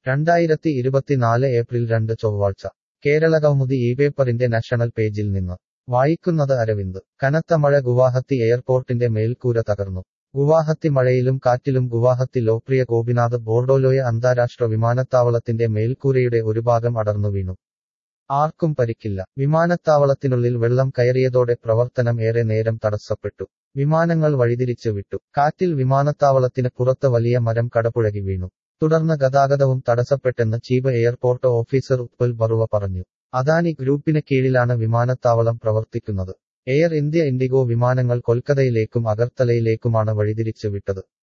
രണ്ടായിരത്തി ഇരുപത്തിനാല് ഏപ്രിൽ രണ്ട് ചൊവ്വാഴ്ച കേരളകൗമുദി ഈ പേപ്പറിന്റെ നാഷണൽ പേജിൽ നിന്ന് വായിക്കുന്നത് അരവിന്ദ് കനത്ത മഴ ഗുവാഹത്തി എയർപോർട്ടിന്റെ മേൽക്കൂര തകർന്നു ഗുവാഹത്തി മഴയിലും കാറ്റിലും ഗുവാഹത്തി ലോക്പ്രിയ ഗോപിനാഥ് ബോർഡോലോയ അന്താരാഷ്ട്ര വിമാനത്താവളത്തിന്റെ മേൽക്കൂരയുടെ ഒരു ഭാഗം അടർന്നു വീണു ആർക്കും പരിക്കില്ല വിമാനത്താവളത്തിനുള്ളിൽ വെള്ളം കയറിയതോടെ പ്രവർത്തനം ഏറെ നേരം തടസ്സപ്പെട്ടു വിമാനങ്ങൾ വഴിതിരിച്ചു വിട്ടു കാറ്റിൽ വിമാനത്താവളത്തിന് പുറത്ത് വലിയ മരം കടപുഴകി വീണു തുടർന്ന് ഗതാഗതവും തടസ്സപ്പെട്ടെന്ന് chief airport officer Utpal Barua പറഞ്ഞു അദാനി ഗ്രൂപ്പിന് കീഴിലാണ് വിമാനത്താവളം പ്രവർത്തിക്കുന്നത് എയർ ഇന്ത്യ ഇൻഡിഗോ വിമാനങ്ങൾ കൊൽക്കത്തയിലേക്കും അഗർത്തലയിലേക്കുമാണ് വഴിതിരിച്ചു വിട്ടത്